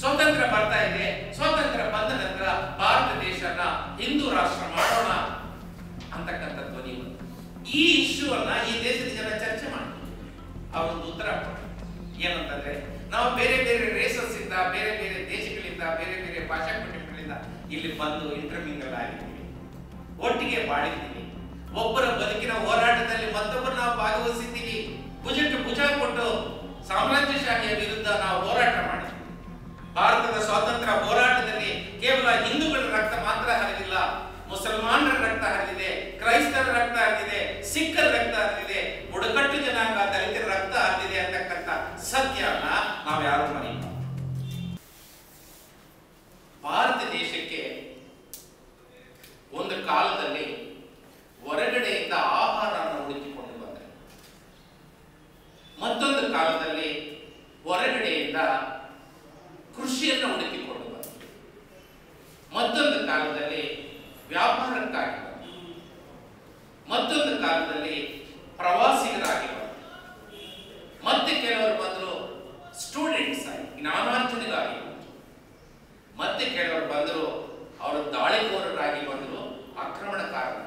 ಸ್ವಾತಂತ್ರ್ಯ ಬರ್ತಾ ಇದೆ ಸ್ವಾತಂತ್ರ್ಯ ಬಂದ ನಂತರ ಭಾರತ ದೇಶನ ಹಿಂದೂ ರಾಷ್ಟ್ರ ಮಾಡೋಣ ಅಂತಕ್ಕಂಥ ಧ್ವನಿ ಬಂತು. ಈ ಇಶ್ಯೂ ಅನ್ನ ಈ ದೇಶದ ಜನ ಚರ್ಚೆ ಮಾಡಿ ಅವರೊಂದು ಉತ್ತರ ಕೊಟ್ಟರು. ಏನಂತಂದ್ರೆ ನಾವು ಬೇರೆ ಬೇರೆ ರೇಸಸ್ ಇಂದ ಬೇರೆ ಬೇರೆ ದೇಶಗಳಿಂದ ಬೇರೆ ಬೇರೆ ಭಾಷಾ ಕುಟುಂಬಗಳಿಂದ ಇಲ್ಲಿ ಬಂದು ಇಂಟರ್ಮಿಂಗಲ್ ಆಗಿದ್ದೀವಿ ಒಟ್ಟಿಗೆ ಬಾಳಿದ್ದೀವಿ ಒಬ್ಬರ ಬದುಕಿನ ಹೋರಾಟದಲ್ಲಿ ಮತ್ತೊಬ್ಬರು ನಾವು ಭಾಗವಹಿಸಿದ್ದೀವಿ ಭುಜಕ್ಕೆ ಭುಜ ಕೊಟ್ಟು ಸಾಮ್ರಾಜ್ಯಶಾಹಿಯ ವಿರುದ್ಧ ನಾವು ಹೋರಾಟ ಮಾಡಿದ್ವಿ ಭಾರತದ ಸ್ವಾತಂತ್ರ್ಯ ಹೋರಾಟದಲ್ಲಿ ಕೇವಲ ಹಿಂದೂಗಳ ರಕ್ತ ಮಾತ್ರ ಹರಿದಿಲ್ಲ ಮುಸಲ್ಮಾನರ ರಕ್ತ ಹರಿದಿದೆ ಕ್ರೈಸ್ತರ ರಕ್ತ ಹರಿದಿದೆ ಸಿಖ್ಖರ ರಕ್ತ ಹರಿದಿದೆ ಬುಡಕಟ್ಟು ಜನಾಂಗ ದಲಿತರ ರಕ್ತ ಹರಿದಿದೆ ಅಂತಕ್ಕಂಥ ಸತ್ಯನ ನಾವು ಯಾರು ಮರೆಯಲ್ಲ ಭಾರತ ದೇಶಕ್ಕೆ ಒಂದು ಕಾಲದಲ್ಲಿ ಹೊರಗಡೆಯಿಂದ ಆಹಾರವನ್ನು ಹುಡುಕಿಕೊಂಡು ಬಂದರು ಮತ್ತೊಂದು ಕಾಲದಲ್ಲಿ ಹೊರಗಡೆಯಿಂದ ಕೃಷಿಯನ್ನು ಹುಡುಕಿಕೊಂಡು ಬಂದರು ಮತ್ತೊಂದು ಕಾಲದಲ್ಲಿ ವ್ಯಾಪಾರಕ್ಕಾಗಿ ಬಂದರು ಮತ್ತೊಂದು ಕಾಲದಲ್ಲಿ ಪ್ರವಾಸಿಗರಾಗಿ ಬಂದರು ಮತ್ತೆ ಕೆಲವರು ಬಂದರು ಸ್ಟೂಡೆಂಟ್ಸ್ ಆಗಿ ಜ್ಞಾನಾರ್ಜನೆಗಾಗಿ ಬಂದರು ಮತ್ತೆ ಕೆಲವರು ಬಂದರು ಅವರು ದಾಳಿಕೋರರಾಗಿ ಬಂದರು ಆಕ್ರಮಣಕಾರರಾಗಿ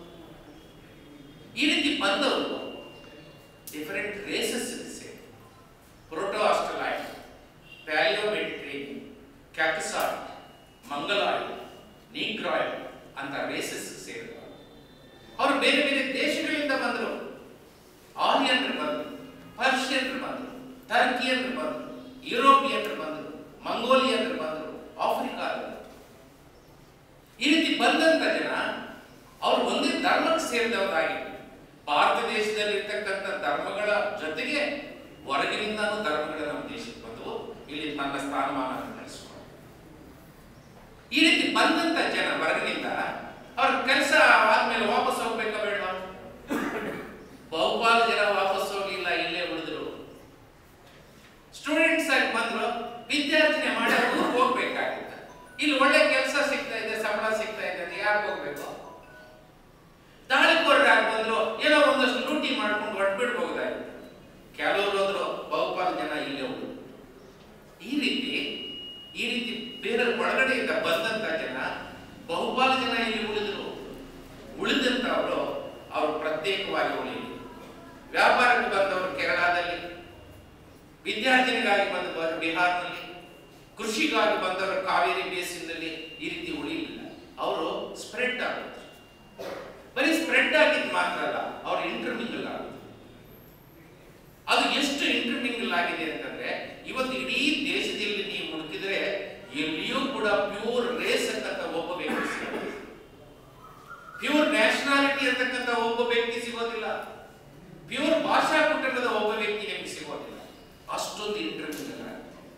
ಈ ರೀತಿ ಬಂದವರು different races proto Australoid paleo Mediterranean ಕ್ಯಾಪಿಸಾಯ್ಡ್ ಮಂಗಲಾಯ್ಡ್ ನೀಗ್ರಾಯ್ಡ್ ಅಂತ ರೇಸಸ್ ಸೇರಿದ್ರು ಅವರು ಬೇರೆ ಬೇರೆ ದೇಶಗಳಿಂದ ಬಂದರು ಆರ್ಯನ್ರು ಬಂದರು ಪರ್ಷಿಯನ್ರು ಬಂದರು ಟರ್ಕಿಯನ್ರು ಬಂದರು ಯುರೋಪಿಯನ್ರು ಬಂದರು ಮಂಗೋಲಿಯನ್ರು ಬಂದರು ಆಫ್ರಿಕಾದರು ಈ ರೀತಿ ಬಂದಂತ ಜನ ಅವರು ಒಂದೇ ಧರ್ಮಕ್ಕೆ ಸೇರಿದವರಾಗಿ ಭಾರತ ದೇಶದಲ್ಲಿ ಇರ್ತಕ್ಕಂಥ ಧರ್ಮಗಳ ಜೊತೆಗೆ ಹೊರಗಿನಿಂದನೂ ಧರ್ಮಗಳು ನಮ್ಮ ದೇಶಕ್ಕೆ ಬಂದವು ಇಲ್ಲಿ ತನ್ನ ಸ್ಥಾನಮಾನ ನಡೆಸಿಕೊಂಡು ಈ ರೀತಿ ಬಂದಂತ ಜನ ಹೊರಗಿನಿಂದ ಅವ್ರ ಕೆಲಸ ಆದ್ಮೇಲೆ ವಾಪಸ್ ಹೋಗ್ಬೇಕಾ ಬೇಡ ಬಹುಪಾಲು ಜನ ವಾಪಸ್ ಹೋಗಿಲ್ಲ ಇಲ್ಲೇ ಉಳಿದ್ರು ಸ್ಟೂಡೆಂಟ್ಸ್ ಆಗಿ ಬಂದ್ರು ವಿದ್ಯಾರ್ಥಿನಿ ಮಾಡಿ ಊರಿಗೆ ಹೋಗ್ಬೇಕಾಗಿತ್ತ ಇಲ್ಲಿ ಒಳ್ಳೆ ಕೆಲಸ ಸಿಗ್ತಾ ಇದೆ ಸಂಬಳ ಸಿಗ್ತಾ ಇದೆ ಅಂತ ಯಾಕೆ ಹೋಗ್ಬೇಕು ದಾಳಿಕೋರರಾಗಿ ಬಂದ್ರು ಏನೋ ಒಂದಷ್ಟು ಲೂಟಿ ಮಾಡ್ಕೊಂಡು ಹೊಟ್ಬಿಡ್ಬಹುದಾಗಿತ್ತು ಕೆಲವರು ಹೋದ್ರು ಬಹುಪಾಲು ಜನ ಇಲ್ಲೇ ಉಳಿದ್ರು ಈ ರೀತಿ ಈ ರೀತಿ ಬೇರೆ ಒಳಗಡೆಯಿಂದ ಬಂದಂತ ಜನ ಬಹುಪಾಲು ಜನ ಇಲ್ಲಿ ಉಳಿದ್ರು ಉಳಿದಂತವರು ಅವರು ಪ್ರತ್ಯೇಕವಾಗಿ ಉಳಿದ್ರು ವ್ಯಾಪಾರಕ್ಕೆ ಬಂದವರು ಕೇರಳದಲ್ಲಿ ವಿದ್ಯಾರ್ಥಿನಿಗಾಗಿ ಬಂದವರು ಬಿಹಾರ್ನಲ್ಲಿ ಕೃಷಿಗಾಗಿ ಬಂದವರು ಕಾವೇರಿ ಬೇಸಿನಲ್ಲಿ ಈ ರೀತಿ ಉಳಿಲಿಲ್ಲ ಅವರು ಸ್ಪ್ರೆಡ್ ಆಗುತ್ತೆ ಬರೀ ಸ್ಪ್ರೆಡ್ ಆಗಿದ್ ಮಾತ್ರ ಅಲ್ಲ ಅವರು ಇಂಟರ್ಮಿಂಗಲ್ ಆಗುತ್ತೆ ಅದು ಎಷ್ಟು ಇಂಟರ್ಮಿಂಗಲ್ ಆಗಿದೆ ಅಂತಂದ್ರೆ ಇವತ್ತು ಇಡೀ ದೇಶದಲ್ಲಿ ನೀವು ಹುಡುಕಿದ್ರೆ ಎಲ್ಲಿಯೂ ಕೂಡ ಪ್ಯೂರ್ ರೇಸ್ ಅಂತಕ್ಕಂಥ ಒಬ್ಬ ವ್ಯಕ್ತಿ ಸಿಗೋದಿಲ್ಲ ಪ್ಯೂರ್ ನ್ಯಾಷನಾಲಿಟಿ ಅಂತಕ್ಕಂಥ ಒಬ್ಬ ವ್ಯಕ್ತಿ ಸಿಗೋದಿಲ್ಲ ಪ್ಯೂರ್ ಭಾಷಾ ಕುಟುಂಬದ ಒಬ್ಬ ವ್ಯಕ್ತಿ ನಿಮಗೆ ಸಿಗೋದಿಲ್ಲ ಅಷ್ಟೊಂದು ಇಂಟರ್ಮಿಂಗಲ್ ಆಗಿದೆ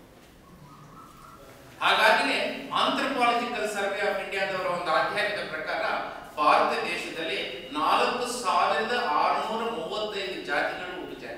ಹಾಗಾಗಿನೇ ಆಂಥ್ರಪಾಲಜಿಕಲ್ ಸರ್ವೆ ಆಫ್ ಇಂಡಿಯಾದವರ ಒಂದು ಅಧ್ಯಯನದ ಪ್ರಕಾರ ಭಾರತ ದೇಶದಲ್ಲಿ ನಾಲ್ಕು ಸಾವಿರದ ಆರುನೂರ ಮೂವತ್ತೈದು ಜಾತಿಗಳು ಹುಟ್ಟಿದ್ದಾರೆ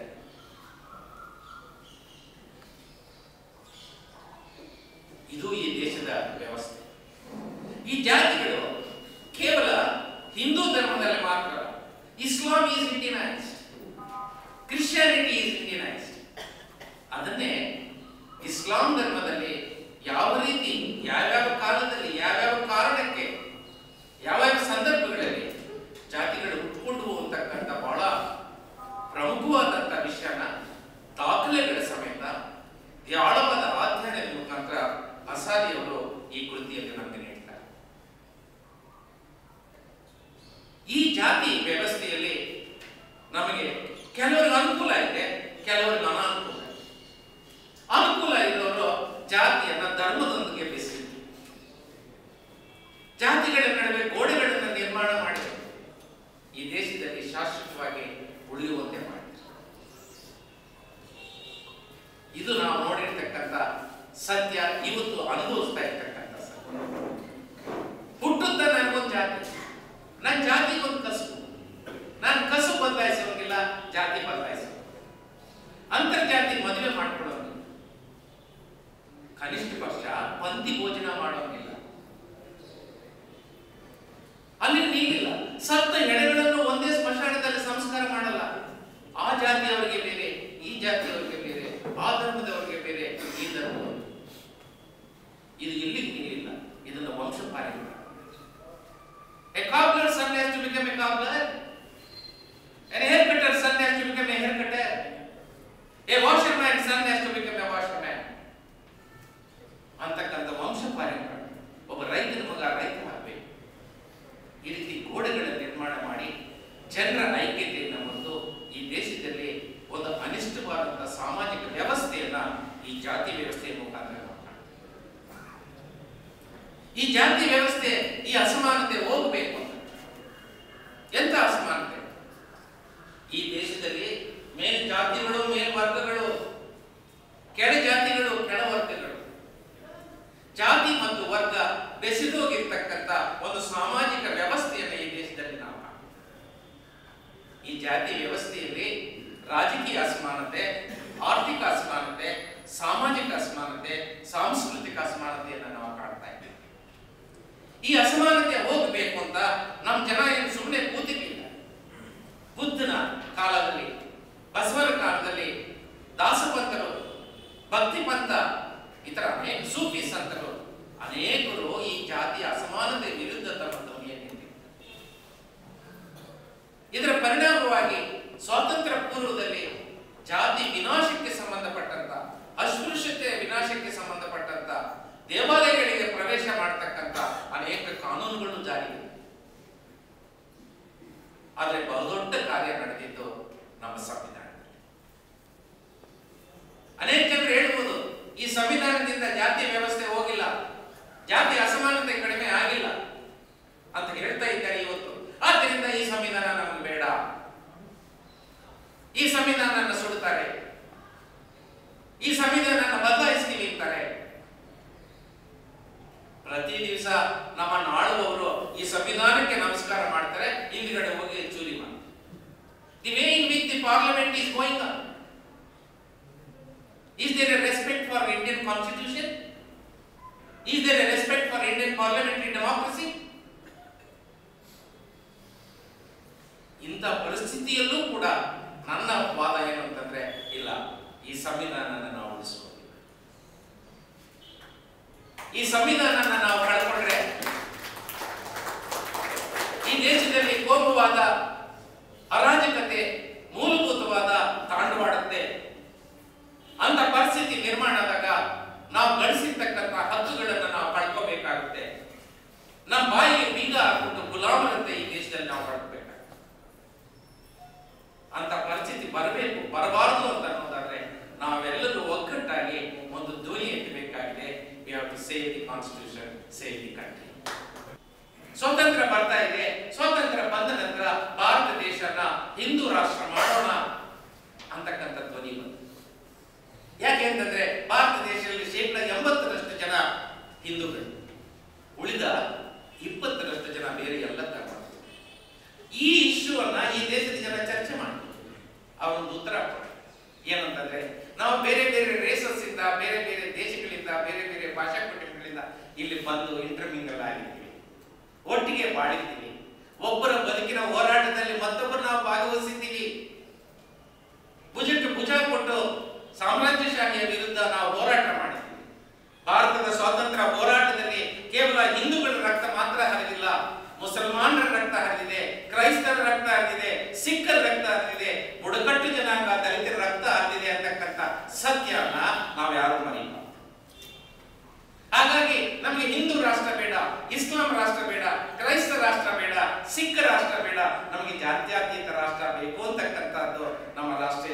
ಇದು ಈ ದೇಶದ ವ್ಯವಸ್ಥೆ ಈ ಜಾತಿಗಳು ಕೇವಲ ಹಿಂದೂ ಧರ್ಮದಲ್ಲಿ ಮಾತ್ರ ಅಲ್ಲ. Islam is Indianised Christianity is Indianised ಅದನ್ನೇ ಇಸ್ಲಾಂ ಧರ್ಮದಲ್ಲಿ ಯಾವ ರೀತಿ ಯಾವ್ಯಾವ ಕಾಲದಲ್ಲಿ ಯಾವ್ಯಾವ ಕಾರಣಕ್ಕೆ ಯಾವ್ಯಾವ ಸಂದರ್ಭಗಳಲ್ಲಿ ಜಾತಿಗಳು ಹುಟ್ಟುಕೊಂಡು ಅಂತಕ್ಕಂಥ ಬಹಳ ಪ್ರಮುಖವಾದಂಥ ವಿಷಯನ ದಾಖಲೆಗಳ ಸಮೇತ ಈ ಆಳವಾದ ಅಧ್ಯಯನದ ಮುಖಾಂತರ ಅಸಾದಿಯವರು ಈ ಕೃತಿಯಲ್ಲಿ ನಮಗೆ ನೀಡ್ತಾರೆ ಈ ಜಾತಿ ವ್ಯವಸ್ಥೆಯಲ್ಲಿ ನಮಗೆ ಕೆಲವರಿಗೆ ಅನುಕೂಲ ಇದೆ ಕೆಲವರಿಗೆ ಅನಾನುಕೂಲ ಇದೆ. ಅನುಕೂಲ ಇರೋರು ಜಾತಿಯನ್ನ ಧರ್ಮದೊಂದಿಗೆ ಬೆಸೆಯಿತು ಜಾತಿಗಳ ನಡುವೆ ಗೋಡೆಗಳನ್ನು ನಿರ್ಮಾಣ ಮಾಡಿ ಈ ದೇಶದಲ್ಲಿ ಶಾಶ್ವತವಾಗಿ ಉಳಿಯುವಂತೆ ಮಾಡಿದ್ರು ಇದು ನಾವು ನೋಡಿರ್ತಕ್ಕಂಥ ಸತ್ಯ ಇವತ್ತು ಅನುಭವಿಸ್ತಾ ಇರ್ತಕ್ಕಂಥ ಸತ್ಯ ಹುಟ್ಟುತ್ತ ನನಗೊಂದು ಜಾತಿ ನನ್ನ ಜಾತಿಗೊಂದು ಕಸು ನಾನು ಕಸು ಬದಲಾಯಿಸೋಂಗಿಲ್ಲ ಜಾತಿ ಬದಲಾಯಿಸೋ ಅಂತರ್ಜಾತಿ ಮದುವೆ ಮಾಡ್ಕೊಳ್ಳೋಂಗಿಲ್ಲ ಕನಿಷ್ಠ ಪಕ್ಷ ಪಂಕ್ತಿ ಭೋಜನ ಮಾಡೋಂಗಿಲ್ಲ ಅಲ್ಲಿ ನೀಗಿಲ್ಲ ಸತ್ತ ಎಡೆಗಳನ್ನು ಒಂದೇ ಸ್ಮಶಾನದಲ್ಲಿ ಸಂಸ್ಕಾರ ಮಾಡಲ್ಲ ಆ ಜಾತಿಯವರಿಗೆ ಬೇರೆ ಈ ಜಾತಿಯವರಿಗೆ ಬೇರೆ ಆ ಧರ್ಮದವರಿಗೆ ಬೇರೆ ಈ ಧರ್ಮದವರಿಗೆ ಮುಖಾಂತರ ನಾವು ಕಾಣ್ತೇವೆ. ಈ ಜಾತಿ ವ್ಯವಸ್ಥೆ ಈ ಅಸಮಾನತೆ ಹೋಗಬೇಕು ಅಂತ ಎಂತ ಅಸಮಾನತೆ ಈ ದೇಶದಲ್ಲಿ ಮೇಲ್ ಜಾತಿಗಳು ಮೇಲ್ವರ್ಗಗಳು ಕೆಳ ಜಾತಿಗಳು ಕೆಳ ವರ್ಗಗಳು ಜಾತಿ ಮತ್ತು ವರ್ಗ ಬೆಸೆದೋಗಿರ್ತಕ್ಕಂಥ ಒಂದು ಸಾಮಾಜಿಕ ವ್ಯವಸ್ಥೆಯನ್ನು ಈ ದೇಶದಲ್ಲಿ ನಾವು ಕಾಣ್ತೇವೆ. ಈ ಜಾತಿ ವ್ಯವಸ್ಥೆಯಲ್ಲಿ ರಾಜಕೀಯ ಅಸಮಾನತೆ ಆರ್ಥಿಕ ಅಸಮಾನತೆ ಸಾಮಾಜಿಕ ಅಸಮಾನತೆ ಸಾಂಸ್ಕೃತಿಕ ಅಸಮಾನತೆಯನ್ನು ನಾವು ಕಾಣ್ತಾ ಇದ್ದೇವೆ ಈ ಅಸಮಾನತೆ ಹೋಗಬೇಕು ಅಂತ ನಮ್ಮ ಜನ ಏನು ಸುಮ್ಮನೆ ಕೂತಿರ್ಲಿಲ್ಲ ಬುದ್ಧನ ಕಾಲದಲ್ಲಿ ಬಸವನ ಕಾಲದಲ್ಲಿ ದಾಸಪಂತರು ಭಕ್ತಿಪಂಥ ಇತರ ಅನೇಕ ಸೂಫಿ ಸಂತರು ಅನೇಕರು ಈ ಜಾತಿಯ ಅಸಮಾನತೆ ವಿರುದ್ಧ ತಮ್ಮ ಧ್ವನಿಯನ್ನೆತ್ತಿದ್ರು ಇದರ ಪರಿಣಾಮವಾಗಿ ಸ್ವಾತಂತ್ರ್ಯ ಪೂರ್ವದಲ್ಲಿ ಜಾತಿ ವಿನಾಶಕ್ಕೆ ಸಂಬಂಧಪಟ್ಟಂತ ಅಸ್ಪೃಶ್ಯತೆಯ ವಿನಾಶಕ್ಕೆ ಸಂಬಂಧಪಟ್ಟಂತ ದೇವಾಲಯಗಳಿಗೆ ಪ್ರವೇಶ ಮಾಡತಕ್ಕಂತ ಅನೇಕ ಕಾನೂನುಗಳು ಜಾರಿಗೆ ಆದರೆ ಬಹುದೊಡ್ಡ ಕಾರ್ಯ ನಡೆದಿದ್ದು ನಮ್ಮ ಸಂವಿಧಾನದಲ್ಲಿ ಅನೇಕ ಜನರು ಹೇಳ್ಬೋದು ಈ ಸಂವಿಧಾನದಿಂದ ಜಾತಿ ವ್ಯವಸ್ಥೆ ಹೋಗಿಲ್ಲ ಜಾತಿ ಅಸಮಾನತೆ ಕಡಿಮೆ ಆಗಿಲ್ಲ ಅಂತ ಹೇಳ್ತಾ ಇದ್ದಾರೆ ಇವತ್ತು ಆದ್ದರಿಂದ ಈ ಸಂವಿಧಾನ ನಮಗೆ ಬೇಡ ಈ ಸಂವಿಧಾನ ಸುಡುತ್ತಾರೆ ಈ ಸಂವಿಧಾನ ಬದಲಾಯಿಸ್ತೀವಿ ಅಂತಾರೆ ಪ್ರತಿ ದಿವಸ ನಮ್ಮನ್ನು ಆಳುವವರು ಈ ಸಂವಿಧಾನಕ್ಕೆ ನಮಸ್ಕಾರ ಮಾಡ್ತಾರೆ ಹಿಂದ್ಗಡೆ ಹೋಗಿ ಚೂರಿ ಮಾಡಿ the way in which the parliament is going on Is there a respect for Indian constitution? Is there a respect for Indian parliamentary democracy? ಇಂಥ ಪರಿಸ್ಥಿತಿಯಲ್ಲೂ ಕೂಡ ನನ್ನ ವಾದ ಏನು ಅಂತಂದ್ರೆ ಇಲ್ಲ ಈ ಸಂವಿಧಾನನ ನಾವು ಉಳಿಸ್ಕೋಬೇಕು ಈ ಸಂವಿಧಾನನ ನಾವು ಕಳ್ಕೊಂಡ್ರೆ ಈ ದೇಶದಲ್ಲಿ ಕೋಮುವಾದ ಅರಾಜಕತೆ ಮೂಲಭೂತವಾದ ತಾಂಡವಾಡುತ್ತೆ ಅಂತ ಪರಿಸ್ಥಿತಿ ನಿರ್ಮಾಣ ಆದಾಗ ನಾವು ಗಳಿಸಿರ್ತಕ್ಕಂಥ ಹಕ್ಕುಗಳನ್ನು ನಾವು ಕಳ್ಕೋಬೇಕಾಗುತ್ತೆ ನಮ್ಮ ಬಾಯಿಗೆ ಬೀಗ ಹಾಕ್ಬಿಟ್ಟು ಗುಲಾಮರಂತೆ ಈ ದೇಶದಲ್ಲಿ ನಾವು ಕಳ್ಕೋಬೇಕಾಗುತ್ತೆ ಅಂತ ಪರಿಸ್ಥಿತಿ ಬರಬೇಕು ಬರಬಾರದು ಅಂತ ಅನ್ನೋದಾದ್ರೆ ನಾವೆಲ್ಲರೂ ಒಗ್ಗಟ್ಟಾಗಿ ಒಂದು ಧ್ವನಿ ಎತ್ತಬೇಕಾಗಿದೆ we have to save the constitution save the country ಸ್ವಾತಂತ್ರ್ಯ ಬರ್ತಾ ಇದೆ ಸ್ವಾತಂತ್ರ್ಯ ಬಂದ ನಂತರ ಭಾರತ ದೇಶನ ಹಿಂದೂ ರಾಷ್ಟ್ರ ಮಾಡೋಣ ಅಂತಕ್ಕಂಥ ಧ್ವನಿ ಬಂತು ಯಾಕೆ ಅಂತಂದ್ರೆ ಭಾರತ ದೇಶದಲ್ಲಿ ಶೇಕಡ ಎಂಬತ್ತರಷ್ಟು ಜನ ಹಿಂದೂಗಳು ಉಳಿದ ಇಪ್ಪತ್ತರಷ್ಟು ಜನ ಬೇರೆ ಎಲ್ಲ ಧರ್ಮ ಈ ಇಶ್ಯೂವನ್ನ ಈ ದೇಶದ ಜನ ಚರ್ಚೆ ಮಾಡಿ ಅವರೊಂದು ಉತ್ತರ ಕೊಡಿ ಏನಂತಂದ್ರೆ ನಾವು ಬೇರೆ ಬೇರೆ ರೇಸಸ್ ಇಂದ ಬೇರೆ ಬೇರೆ ದೇಶಗಳಿಂದ ಬೇರೆ ಬೇರೆ ಭಾಷಾ ಕುಟುಂಬಗಳಿಂದ ಇಲ್ಲಿ ಬಂದು ಇಂಟರ್ಮಿಂಗಲ್ ಆಗಿದ್ದೀವಿ ಒಟ್ಟಿಗೆ ಬಾಳಿದ್ದೀವಿ ಒಬ್ಬರ ಬದುಕಿನ ಹೋರಾಟದಲ್ಲಿ ಮತ್ತೊಬ್ಬರು ನಾವು ಭಾಗವಹಿಸಿದ್ದೀವಿ ಭುಜಕ್ಕೆ ಭುಜ ಕೊಟ್ಟು ಸಾಮ್ರಾಜ್ಯಶಾಹಿಯ ವಿರುದ್ಧ ನಾವು ಹೋರಾಟ ಮಾಡಿದ್ದೀವಿ ಭಾರತದ ಸ್ವಾತಂತ್ರ್ಯ ಹೋರಾಟದಲ್ಲಿ ಕೇವಲ ಹಿಂದೂಗಳ ರಕ್ತ ಮಾತ್ರ ಹರಿದಿಲ್ಲ ಮುಸಲ್ಮಾನರ ರಕ್ತ ಹರಿದಿದೆ ಕ್ರೈಸ್ತರ ರಕ್ತ ಹರಿದಿದೆ ಸಿಖ್ಖರ ರಕ್ತ ಹರಿದಿದೆ ಬುಡಕಟ್ಟು ಜನಾಂಗ ದಲಿತರ ರಕ್ತ ಹರಿದಿದೆ ಅಂತಕ್ಕಂಥ ಸತ್ಯನ ನಾವು ಯಾರು ಮರೆಯಲ್ಲ ಹಾಗಾಗಿ ನಮಗೆ ಹಿಂದೂ ರಾಷ್ಟ್ರ ಬೇಡ ಇಸ್ಲಾಂ ರಾಷ್ಟ್ರ ಬೇಡ ಕ್ರೈಸ್ತ ರಾಷ್ಟ್ರ ಬೇಡ ಸಿಖ್ ರಾಷ್ಟ್ರ ಬೇಡ ನಮಗೆ ಜಾತ್ಯತೀತ ರಾಷ್ಟ್ರ ಬೇಕು ಅಂತಕ್ಕಂಥದ್ದು ನಮ್ಮ ರಾಷ್ಟ್ರ